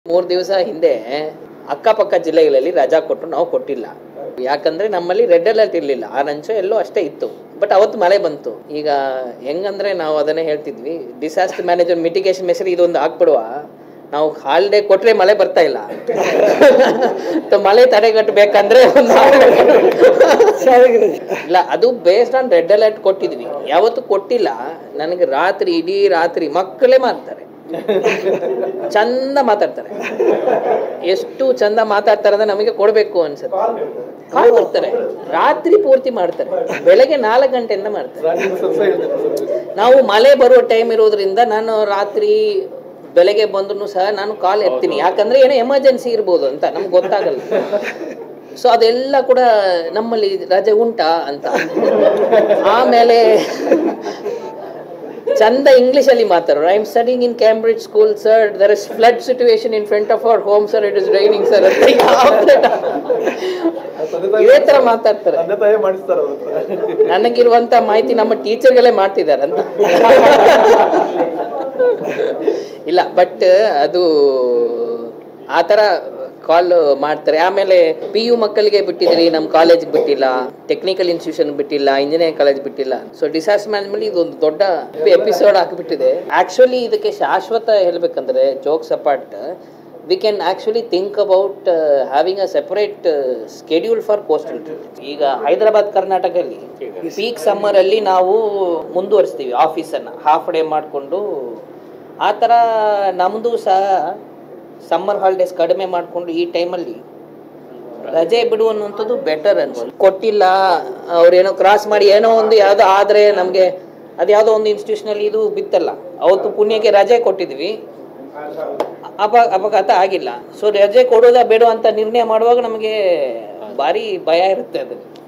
ಮೂರು ದಿವಸ ಹಿಂದೆ ಅಕ್ಕಪಕ್ಕ ಜಿಲ್ಲೆಗಳಲ್ಲಿ ರಜಾ ಕೊಟ್ಟು ನಾವು ಕೊಟ್ಟಿಲ್ಲ ಯಾಕಂದ್ರೆ ನಮ್ಮಲ್ಲಿ ರೆಡ್ ಅಲರ್ಟ್ ಇರಲಿಲ್ಲ ಆರೆಂಜು ಎಲ್ಲೋ ಅಷ್ಟೇ ಇತ್ತು ಬಟ್ ಅವತ್ತು ಮಳೆ ಬಂತು ಈಗ ಹೆಂಗಂದ್ರೆ ನಾವು ಅದನ್ನೇ ಹೇಳ್ತಿದ್ವಿ ಡಿಸಾಸ್ಟರ್ ಮ್ಯಾನೇಜ್ಮೆಂಟ್ ಮಿಟಿಗೇಷನ್ ಮೆಸೇಜ್ ಇದೊಂದು ಹಾಕ್ಬಿಡುವ ನಾವು ಹಾಲಿಡೇ ಕೊಟ್ರೆ ಮಳೆ ಬರ್ತಾ ಇಲ್ಲ So ಮಳೆ ತಡೆಗಟ್ಟಬೇಕಂದ್ರೆ ಒಂದು ಇಲ್ಲ ಅದು ಬೇಸ್ಡ್ ಆನ್ ರೆಡ್ ಅಲರ್ಟ್ ಕೊಟ್ಟಿದ್ವಿ ಯಾವತ್ತು ಕೊಟ್ಟಿಲ್ಲ ನನಗೆ ರಾತ್ರಿ ಇಡೀ ರಾತ್ರಿ ಮಕ್ಕಳೇ ಮಾಡ್ತಾರೆ ಚಂದ ಮಾತಾಡ್ತಾರೆ ಎಷ್ಟು ಚಂದ ಮಾತಾಡ್ತಾರೆ ಅಂದ್ರೆ ನಮಗೆ ಕೊಡ್ಬೇಕು ಅನ್ಸುತ್ತೆ ಕಾಲ್ ಬರ್ತಾರೆ ರಾತ್ರಿ ಪೂರ್ತಿ ಮಾಡ್ತಾರೆ ಬೆಳಗ್ಗೆ ನಾಲ್ಕು ಗಂಟೆಯಿಂದ ಮಾಡ್ತಾರೆ ನಾವು ಮಳೆ ಬರುವ ಟೈಮ್ ಇರೋದ್ರಿಂದ ನಾನು ರಾತ್ರಿ ಬೆಳಗ್ಗೆ ಬಂದ್ರು ಸಹ ನಾನು ಕಾಲ್ ಎತ್ತೀನಿ ಯಾಕಂದ್ರೆ ಏನೋ ಎಮರ್ಜೆನ್ಸಿ ಇರ್ಬೋದು ಅಂತ ನಮ್ಗೆ ಗೊತ್ತಾಗಲ್ಲ ಸೊ ಅದೆಲ್ಲ ಕೂಡ ನಮ್ಮಲ್ಲಿ ರಜೆ ಉಂಟಾ ಅಂತ ಆಮೇಲೆ ಚಂದ ಇಂಗ್ಲಿಷ್ ಅಲ್ಲಿ ಮಾತಾಡೋರು I am studying in Cambridge school sir there is flood situation in front of our home sir it is raining sir ಅಂತ ಇದೇ ತರ ಮಾತಾಡ್ತಾರೆ ತಂದೆ ತಾಯಿ ಮಾಡಿಸ್ತಾರ ಅವ್ರ ಹತ್ರ. ನನಗಿರುವಂತ ಮಾಹಿತಿ ನಮ್ಮ ಟೀಚರ್ಗಳೇ ಮಾಡ್ತಿದ್ದಾರೆ ಅಂತ ಇಲ್ಲ ಬಟ್ ಅದು ಆ ಥರ ಕಾಲ್ ಮಾಡ್ತಾರೆ ಆಮೇಲೆ ಪಿ ಯು ಮಕ್ಕಳಿಗೆ ಬಿಟ್ಟಿದ್ರಿ ನಮ್ಮ ಕಾಲೇಜ್ಗೆ ಬಿಟ್ಟಿಲ್ಲ ಟೆಕ್ನಿಕಲ್ ಇನ್ಸ್ಟಿಟ್ಯೂಷನ್ ಬಿಟ್ಟಿಲ್ಲ ಇಂಜಿನಿಯರಿಂಗ್ ಕಾಲೇಜ್ ಬಿಟ್ಟಿಲ್ಲ ಸೊ ಡಿಸಾಸ್ಟರ್ ಮ್ಯಾನೇಜ್ಮೆಂಟ್ ಇದೊಂದು ದೊಡ್ಡ ಎಪಿಸೋಡ್ ಹಾಕಿಬಿಟ್ಟಿದೆ ಆಕ್ಚುಲಿ ಇದಕ್ಕೆ ಶಾಶ್ವತ ಹೇಳ್ಬೇಕಂದ್ರೆ jokes apart we can actually think about having a separate schedule for coastal ಈಗ ಹೈದರಾಬಾದ್ ಕರ್ನಾಟಕದಲ್ಲಿ ಪೀಕ್ ಸಮ್ಮರಲ್ಲಿ ನಾವು ಮುಂದುವರಿಸ್ತೀವಿ ಆಫೀಸನ್ನು ಹಾಫ್ ಡೇ ಮಾಡಿಕೊಂಡು ಆ ಥರ ನಮ್ಮದು ಸಹ ಸಮ್ಮರ್ ಹಾಲಿಡೇಸ್ ಕಡಿಮೆ ಮಾಡಿಕೊಂಡು ಈ ಟೈಮಲ್ಲಿ ರಜೆ ಬಿಡುವಂಥದ್ದು ಬೆಟರ್ ಅನ್ಸುತ್ತೆ ಕೊಟ್ಟಿಲ್ಲ ಅವ್ರೇನೋ ಕ್ರಾಸ್ ಮಾಡಿ ಏನೋ ಒಂದು ಯಾವುದೋ ಆದರೆ ನಮಗೆ ಅದು ಯಾವುದೋ ಒಂದು ಇನ್ಸ್ಟಿಟ್ಯೂಷನಲ್ಲಿ ಇದು ಬಿತ್ತಲ್ಲ ಅವತ್ತು ಪುಣ್ಯಕ್ಕೆ ರಜೆ ಕೊಟ್ಟಿದ್ವಿ ಅಪ ಅಪಘಾತ ಆಗಿಲ್ಲ ಸೊ ರಜೆ ಕೊಡೋದಾ ಬೇಡ ಅಂತ ನಿರ್ಣಯ ಮಾಡುವಾಗ ನಮಗೆ ಭಾರಿ ಭಯ ಇರುತ್ತೆ ಅದು